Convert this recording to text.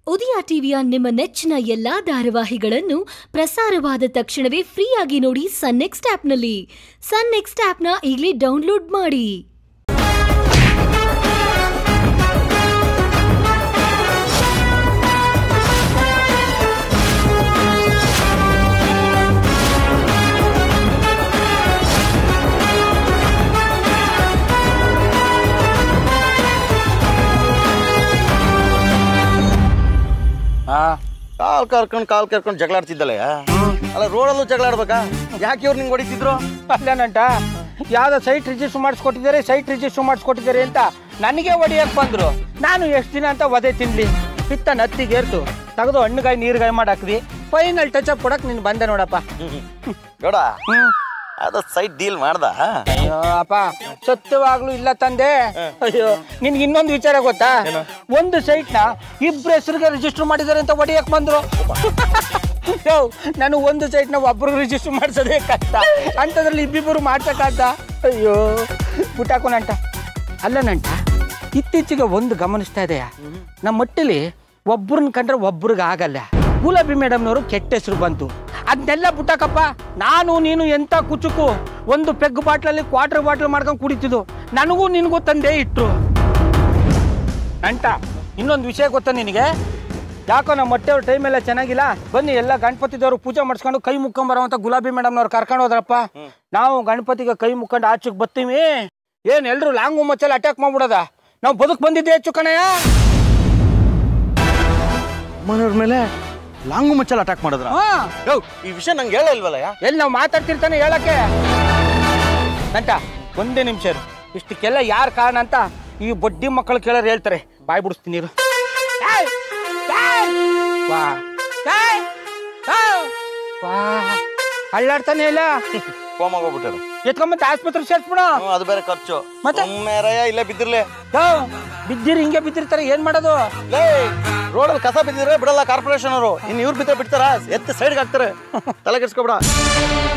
ಉದಯ ಟಿವಿಯ ನಿಮ್ಮ ನೆಚ್ಚಿನ ಎಲ್ಲಾ ಧಾರಾವಾಹಿಗಳನ್ನು ಪ್ರಸಾರವಾದ ತಕ್ಷಣವೇ ಫ್ರೀಯಾಗಿ ನೋಡಿ ಸನ್ ನೆಕ್ಸ್ಟ್ ಆಪ್ನಲ್ಲಿ ಸನ್ ನೆಕ್ಸ್ಟ್ ಆಪ್ನ ಈಗಲೇ ಡೌನ್ಲೋಡ್ ಮಾಡಿ ಆ ಕಾಲ್ ಕರ್ಕೊಂಡು ಕಾಲ್ ಕರ್ಕೊಂಡು ಜಗಳ ಆಡ್ತಿದ್ದಲ್ಲ ಅಲ್ಲ ರೋಡಲ್ಲೂ ಜಗಳ ಆಡ್ಬೇಕಾ ಯಾಕೆ ಇವ್ರು ನಿಂಗೆ ಹೊಡಿತಿದ್ರು ಅಲ್ಲೇನಂಟ ಯಾವ್ದೋ ಸೈಟ್ ರಿಜಿಸ್ಟರ್ ಮಾಡಿಸ್ಕೊಟ್ಟಿದ್ದಾರೆ ಸೈಟ್ ರಿಜಿಸ್ಟರ್ ಮಾಡಿಸ್ಕೊಟ್ಟಿದ್ದಾರೆ ಅಂತ ನನಗೆ ಹೊಡಿಯಕ್ ಬಂದ್ರು ನಾನು ಎಷ್ಟು ದಿನ ಅಂತ ಒದೆ ತಿನ್ಲಿ ಪಿತ್ತ ನತ್ತಿಗೇರ್ತು ತೆಗೆದು ಹಣ್ಣುಗಾಯಿ ನೀರುಗಾಯಿ ಮಾಡಾಕ್ದಿ ಫೈನಲ್ ಟಚ್ ಅಪ್ ಕೊಡಕ್ ನೀನು ಬಂದೆ ನೋಡಪ್ಪ ಗೌಡ ಹ್ಮ್ ಅದ ಸೈಟ್ ಡೀಲ್ ಮಾಡ್ದ ಅಯ್ಯೋ ಅಪ್ಪ ಸತ್ಯವಾಗ್ಲೂ ಇಲ್ಲ ತಂದೆ ಅಯ್ಯೋ ನಿನ್ಗೆ ಇನ್ನೊಂದು ವಿಚಾರ ಗೊತ್ತಾ ಒಂದು ಸೈಟ್ ನ ಇಬ್ರು ಹೆಸರಿಗೆ ರಿಜಿಸ್ಟರ್ ಮಾಡಿದ್ದಾರೆ ಅಂತ ಹೊಡಿಯಕ್ ಬಂದ್ರು ಯೋ ನಾನು ಒಂದು ಸೈಟ್ ನ ಒಬ್ರಿಗೆ ರಿಜಿಸ್ಟರ್ ಮಾಡ್ಸೋದೇ ಕಷ್ಟ ಅಂಥದ್ರಲ್ಲಿ ಇಬ್ಬಿಬ್ಬರು ಮಾಡ್ಸಕ್ಕಾಗ್ದ ಅಯ್ಯೋ ಪುಟಾಕೋನಂಟ ಅಲ್ಲ ನಂಟ ಇತ್ತೀಚೆಗೆ ಒಂದು ಗಮನಿಸ್ತಾ ಇದೆಯಾ ನಮ್ಮ ಮಟ್ಟಲ್ಲಿ ಒಬ್ರನ್ನ ಕಂಡ್ರೆ ಒಬ್ರಿಗೆ ಆಗಲ್ಲ ಗುಲಾಬಿ ಮೇಡಮ್ನವರು ಕೆಟ್ಟ ಹೆಸರು ಬಂತು ಅದನ್ನೆಲ್ಲ ಬಿಟ್ಟಾಕಪ್ಪ ನಾನು ನೀನು ಎಂತ ಕುಚುಕು ಒಂದು ಪೆಗ್ ಬಾಟ್ಲಲ್ಲಿ ಕ್ವಾರ್ಟರ್ ಬಾಟ್ಲ್ ಮಾಡ್ಕೊಂಡು ಕುಡಿತಿದ್ದು ನನಗೂ ನಿನಗೂ ತಂದೆ ಇಟ್ರು ಅಂಟ ಇನ್ನೊಂದು ವಿಷಯ ಗೊತ್ತಾ ನಿನಗೆ ಯಾಕೋ ನಮ್ಮ ಹೊಟ್ಟೆವ್ರ ಟೈಮ್ ಎಲ್ಲ ಚೆನ್ನಾಗಿಲ್ಲ ಬನ್ನಿ ಎಲ್ಲ ಗಣಪತಿ ದೇವ್ರು ಪೂಜೆ ಮಾಡಿಸ್ಕೊಂಡು ಕೈ ಮುಕ್ಕೊಂಬರೋಂಥ ಗುಲಾಬಿ ಮೇಡಮ್ನವ್ರು ಕರ್ಕೊಂಡು ಹೋದ್ರಪ್ಪ ನಾವು ಗಣಪತಿಗೆ ಕೈ ಮುಕ್ಕೊಂಡು ಆಚೆಗೆ ಬರ್ತೀವಿ ಏನ್ ಎಲ್ರು ಲಾಂಗು ಮಚ್ಚಲ್ಲಿ ಅಟ್ಯಾಕ್ ಮಾಡ್ಬಿಡೋದ ನಾವು ಬದುಕ್ ಬಂದಿದ್ದೆ ಹೆಚ್ಚು ಕಣಯ್ಯ ಮನೆಯವ್ರ ಮೇಲೆ ಲಾಂಗು ಮಚ್ಚಲ್ ಅಟ್ಯಾಕ್ ಮಾಡಿದ್ರ ಹಾ ಯೋ ಈ ವಿಷಯ ನಂಗೆ ಹೇಳ ಇಲ್ವಲ್ಲ ಯಾ ಎಲ್ಲಿ ನಾವು ಮಾತಾಡ್ತಿರ್ತಾನೆ ಹೇಳಕ್ಕೆ ನಂಟ ಒಂದೇ ನಿಮಿಷ ಇರು ಇಷ್ಟಕ್ಕೆಲ್ಲ ಯಾರು ಕಾರಣ ಅಂತ ಈ ಬಡ್ಡಿ ಮಕ್ಕಳು ಕೇಳೋರು ಹೇಳ್ತಾರೆ ಬಾಯ್ ಬಿಡಿಸ್ತೀನಿ ನೀರು ಏಯ್! ಏಯ್! ವಾ ಏಯ್! ಏಯ್! ವಾ ಅಳ್ಳಾಡ್ತಾನೆ ಇಲ್ಲ ಕೋಮಾಗ ಹೋಗ್ಬಿಟ್ಟಾರ ಎತ್ಕೊಂಬಂತ ಆಸ್ಪತ್ರೆ ಸೇರ್ಸ್ಬಿಡ ಹ್ಮ್, ಅದು ಬೇರೆ ಖರ್ಚು ಮತ್ತೆ? ಮೇರಯ್ಯ ಇಲ್ಲೇ ಬಿದ್ದಿರ್ಲಿ ಬಿದ್ದಿರಿ ಹಿಂಗೆ ಬಿದ್ದಿರ್ತಾರೆ ಏನ್ ಮಾಡೋದು ಲೇ ರೋಡಲ್ಲಿ ಕಸ ಬಿದ್ದಿದ್ರೆ ಬಿಡಲ್ಲ ಕಾರ್ಪೊರೇಷನ್ ಅವರು ಇನ್ನು ಇವ್ರು ಬಿದ್ದರೆ ಬಿಡ್ತಾರ ಎತ್ತಿ ಸೈಡ್ಗೆ ಹಾಕ್ತಾರೆ ತಲೆ ಕೆಡ್ಸ್ಕೊಬಿಡ